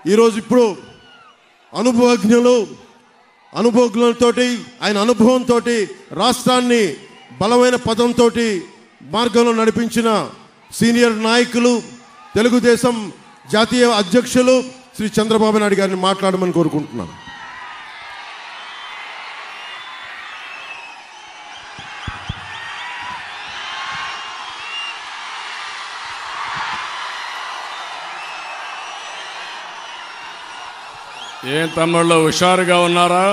ఈరోజు ఇప్పుడు అనుభవజ్ఞులు అనుభవజ్ఞులతోటి ఆయన అనుభవంతో రాష్ట్రాన్ని బలమైన పదంతో మార్గంలో నడిపించిన సీనియర్ నాయకులు తెలుగుదేశం జాతీయ అధ్యక్షులు శ్రీ చంద్రబాబు నాయుడు గారిని మాట్లాడమని కోరుకుంటున్నాను ఏం తమ్ముళ్ళు హుషారుగా ఉన్నారా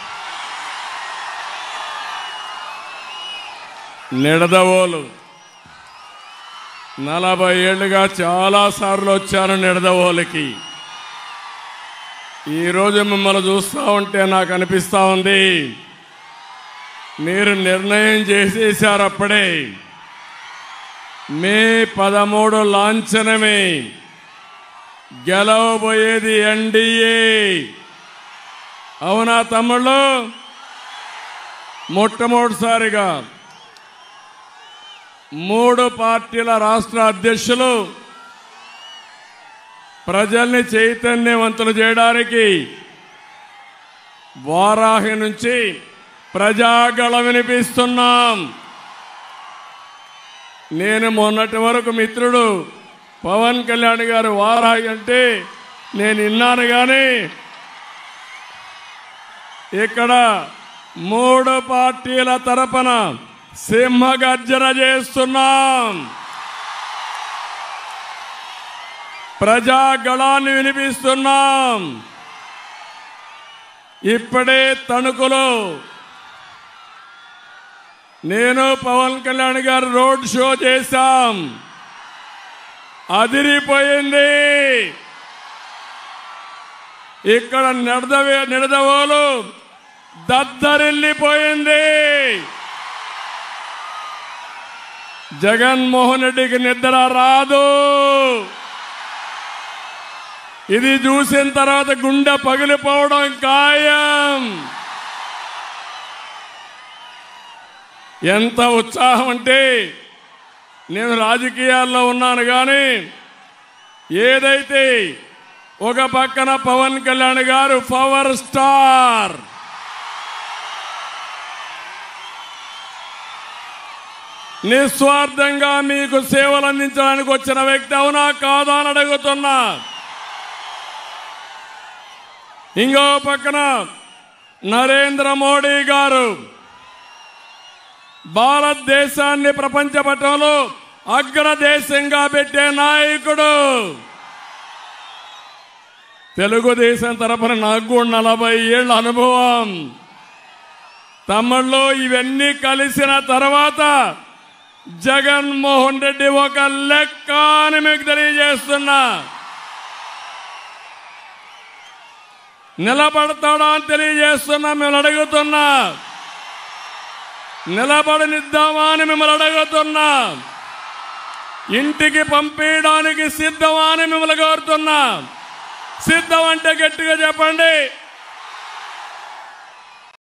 నిడదవోలు నలభై ఏళ్ళుగా చాలా సార్లు వచ్చాను నిడదవోలకి ఈరోజు మిమ్మల్ని చూస్తూ ఉంటే నాకు అనిపిస్తూ ఉంది మీరు నిర్ణయం చేసేశారు అప్పుడే మే పదమూడు లాంఛనమే గెలవబోయేది ఎన్డీఏ అవునా తమ్ముళ్ళు మొట్టమొదటిసారిగా మూడు పార్టీల రాష్ట్ర అధ్యక్షులు ప్రజల్ని చైతన్యవంతులు చేయడానికి వారాహి నుంచి ప్రజాగళ వినిపిస్తున్నాం నేను మొన్నటి వరకు మిత్రుడు పవన్ కళ్యాణ్ గారు వారాహి అంటే నేను విన్నాను కానీ ఇక్కడ మూడు పార్టీల తరపున సింహగర్జన చేస్తున్నాం ప్రజాగళాన్ని వినిపిస్తున్నాం ఇప్పుడే తణుకులో నేను పవన్ కళ్యాణ్ గారు రోడ్ షో చేశాం అదిరిపోయింది ఇక్కడ నిడదవే నిడదవోలు దద్దరిల్లిపోయింది జగన్మోహన్ రెడ్డికి నిద్ర రాదు ఇది చూసిన తర్వాత గుండె పగిలిపోవడం ఖాయం ఎంత ఉత్సాహం అంటే నేను రాజకీయాల్లో ఉన్నాను కానీ ఏదైతే ఒక పక్కన పవన్ కళ్యాణ్ గారు పవర్ స్టార్ నిస్వార్థంగా మీకు సేవలు అందించడానికి వచ్చిన వ్యక్తి అవునా కాదా అని అడుగుతున్నా ఇంకో పక్కన నరేంద్ర మోడీ గారు భారతదేశాన్ని ప్రపంచ పటంలో అగ్రదేశంగా పెట్టే నాయకుడు తెలుగుదేశం తరఫున నాకు కూడా నలభై ఏళ్ళ అనుభవం తమ్ముళ్ళు ఇవన్నీ కలిసిన తర్వాత జగన్మోహన్ రెడ్డి ఒక లెక్క అని మీకు తెలియజేస్తున్నా నిలబడతాడా అని తెలియజేస్తున్నా మేము అడుగుతున్నా నిలబడనిద్దామా అని మిమ్మల్ని అడుగుతున్నా ఇంటికి పంపించడానికి సిద్ధమా అని మిమ్మల్ని కోరుతున్నా సిద్ధం అంటే గట్టిగా చెప్పండి